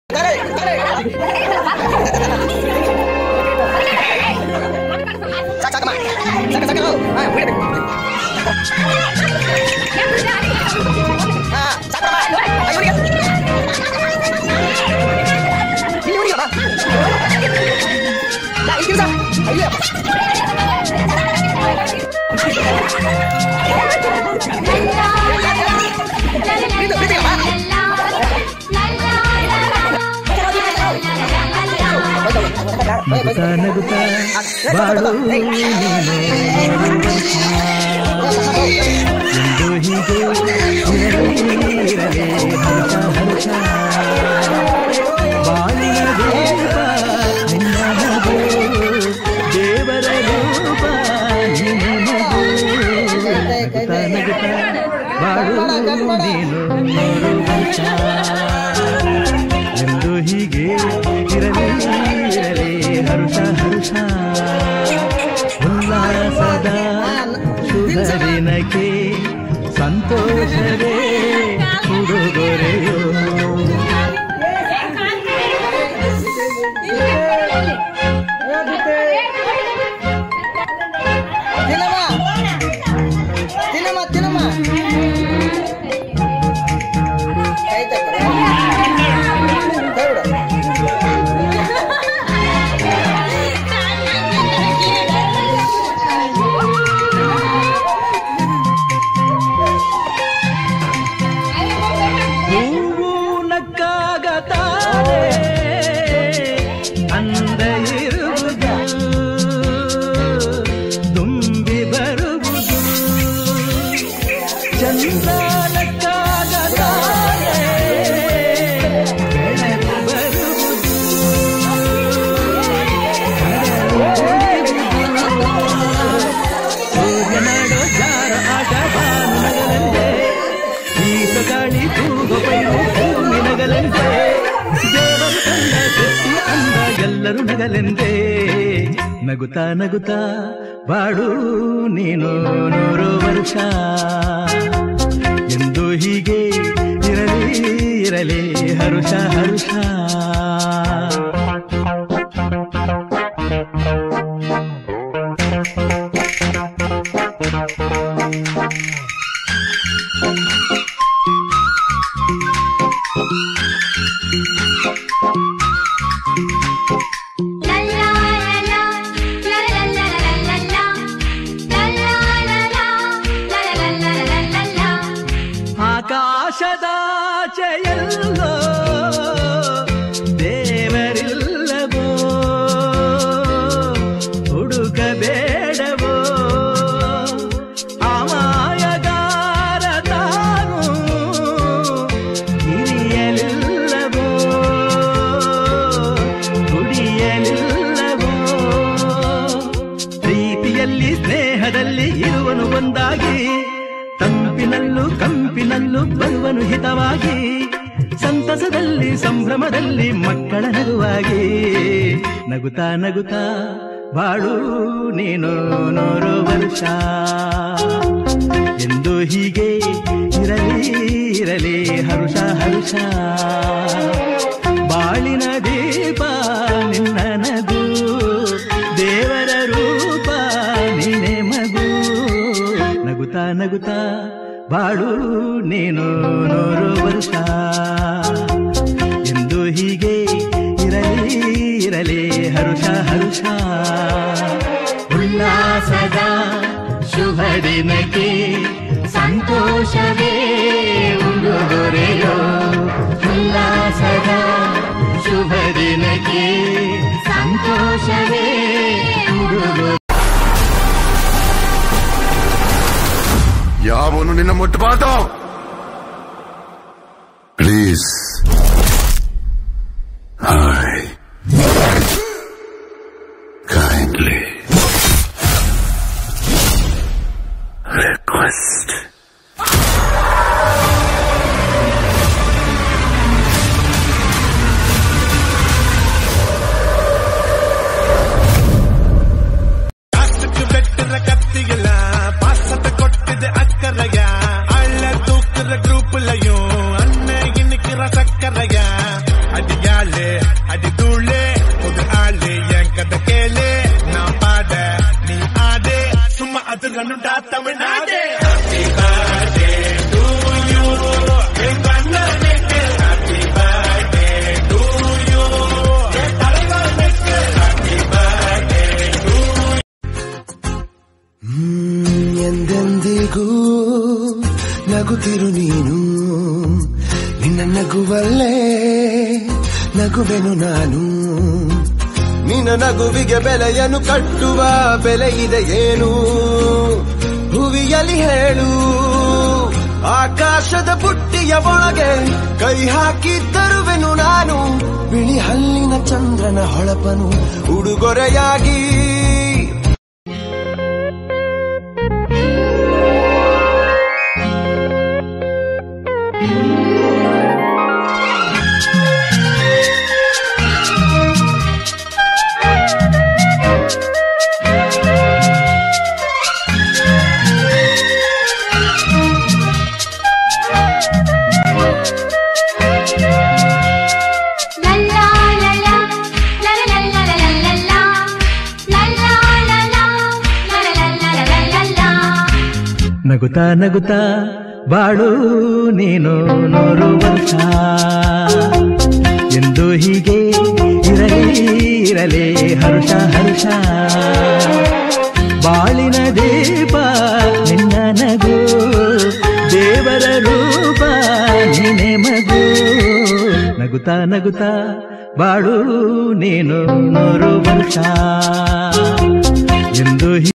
ನಗುತ್ತಾ ನಗುತ್ತಾ ಬಾಳು ನೀನು ಎಂದು ಹೀಗೆ ಇರಲಿ ಇರಲಿ ಹರ್ಷ ಹರ್ಷ ಬಾಳಿನ ರೂಪ ನಿನ್ನ ಮಗು ದೇವರ ರೂಪ ನಿನ್ನ ಮಗು ನಗುತ್ತಾ ನಗುತ್ತಾ ಬಾಳು ನೀನು ನೂರು ವರ್ಷ ಎಂದು ಹೀಗೆ ಇರಲಿ ಇರಲಿ ಹರುಷ ಹರುಷ ಉಲ್ಲಾಸದ ಶುಭ ದಿನಕ್ಕೆ ಸಂತೋಷವೇ ಉಡುಗೊರೆಯೋ ತಿನ್ನಮ್ಮ ತಿನ್ನಮ್ಮ ಕೈ ತಕ್ಕೋ. ಕೈ ಬಿಡು. ಹೂವು ನಕ್ಕಾಗತಾರೆ ಅಂದ ಇರುವುದು ತುಂಬಿ ಬರುವುದು ಚಂದ್ರ ನಕ್ಕಾಗತಾರೆ ಬೆಳಕು ಬರುವುದು ಸೂರ್ಯನಾಡೋ ಜಾರ ಆಟ ಬಾನು ನಗಲೆಂದೆ ಈತ ಗಾಳಿ ತೂಗ ಪೈರು ಭೂಮಿ ನಗಲೆಂದೆ ದೇವರು ಕಂಡ ಸೃಷ್ಟಿ ಅಂದ ಎಲ್ಲರೂ ನಗಲೆಂದೆ ನಗುತ್ತಾ ನಗುತ್ತಾ ಬಾಡು ನೀನು ನೂರು ವರ್ಷ ಎಂದು ಹೀಗೆ ಇರಲಿ ಇರಲಿ ಹರುಷ ಹರುಷ ಆಕಾಶದಾಚೆಯಲ್ಲೋ ದೇವರಿಲ್ಲವೋ ಹುಡುಕಬೇಡವೋ ಅಮಾಯಗಾರ ತಾನು ಹಿರಿಯಲಿಲ್ಲವೋ ಕುಡಿಯಲಿಲ್ಲವೋ ಪ್ರೀತಿಯಲ್ಲಿ ಸ್ನೇಹದಲ್ಲಿ ಇರುವನು ಒಂದಾಗಿ ತಂಪಿನಲ್ಲೂ ಕಂಪಿನಲ್ಲೂ ಬರುವನು ಹಿತವಾಗಿ ಸಂತಸದಲ್ಲಿ ಸಂಭ್ರಮದಲ್ಲಿ ಮಕ್ಕಳ ನಗುವಾಗಿ ನಗುತ್ತಾ ನಗುತ್ತಾ ಬಾಳು ನೀನು ನೂರು ವರ್ಷ ಎಂದು ಹೀಗೆ ಇರಲಿ ಇರಲಿ ಹರುಷ ಹರುಷ ಬಾಳಿನ ದೀಪ ನಿನ್ನ ನಗು ದೇವರ ರೂಪ ನಿನ್ನೆ ಮಗು ನಗುತ್ತಾ ನಗುತ್ತಾ ಬಾಳು ನೀನು ನೂರು ವರ್ಷ ಎಂದು ಹೀಗೆ ಇರಲಿ ಇರಲಿ ಹರುಷ ಹರುಷ ಉಲ್ಲಾಸದ ಶುಭ ದಿನಕ್ಕೆ ಸಂತೋಷವೇ ಉಡುಗೊರೆಯೋ ಉಲ್ಲಾಸದ ಶುಭ ದಿನಕ್ಕೆ ಸಂತೋಷವೇ ಉಡುಗೊರೆ ಯಾವನು ನಿನ್ನ ಮುಟ್ಟಬಾರ್ದು ಪ್ಲೀಸ್ ಐ ಕೈಂಡ್ಲಿ ರಿಕ್ವೆಸ್ಟ್ காசுக்கு வெட்டுற கத்தியில பாசத்தை கொட்டுது அக்கறையா அள்ள தூக்குற குரூப்லயும் அண்ணன் இன்னைக்கு சக்கரையா ஆளு அடி தூளு புது ஆளு என் கதை கேளு நான் பாட நீ ஆடு சும்மா அது ரன்னுடா Tamil Nadu Happy birthday to you. எங்க அண்ணனுக்கு happy birthday to you. என் தலைவனுக்கு happy birthday to you. ಹ್ಮ್, ಎಂದೆಂದಿಗೂ ನಗುತ್ತಿರು ನೀನು ನಿನ್ನ ನಗುವಲ್ಲೇ ನಗುವೆನು ನಾನು ನಿನ್ನ ನಗುವಿಗೆ ಬೆಲೆಯನ್ನು ಕಟ್ಟುವ ಬೆಲೆ ಇದೆ ಏನು ಭುವಿಯಲ್ಲಿ ಹೇಳು ಆಕಾಶದ ಬುಟ್ಟಿಯ ಒಳಗೆ ಕೈ ಹಾಕಿ ತರುವೆನು ನಾನು ಬಿಳಿ ಹಲ್ಲಿನ ಚಂದ್ರನ ಹೊಳಪನು ಉಡುಗೊರೆಯಾಗಿ La la la la, la la la la la la la, la la la la, la la la la la la la. ನಗುತ್ತಾ ನಗುತ್ತಾ ಬಾಳು ನೀನು ನೂರು ವರ್ಷ ಎಂದು ಹೀಗೆ ಇರಲಿ ಇರಲಿ ಹರುಷ ಹರುಷ ಬಾಳಿನ ದೀಪ ನಿನ್ನ ನಗು ದೇವರ ರೂಪ ನೀನೆ ಮಗು ನಗುತ್ತಾ ನಗುತ್ತಾ ಬಾಳು ನೀನು ನೂರು ವರ್ಷ ಎಂದು ಹೀ-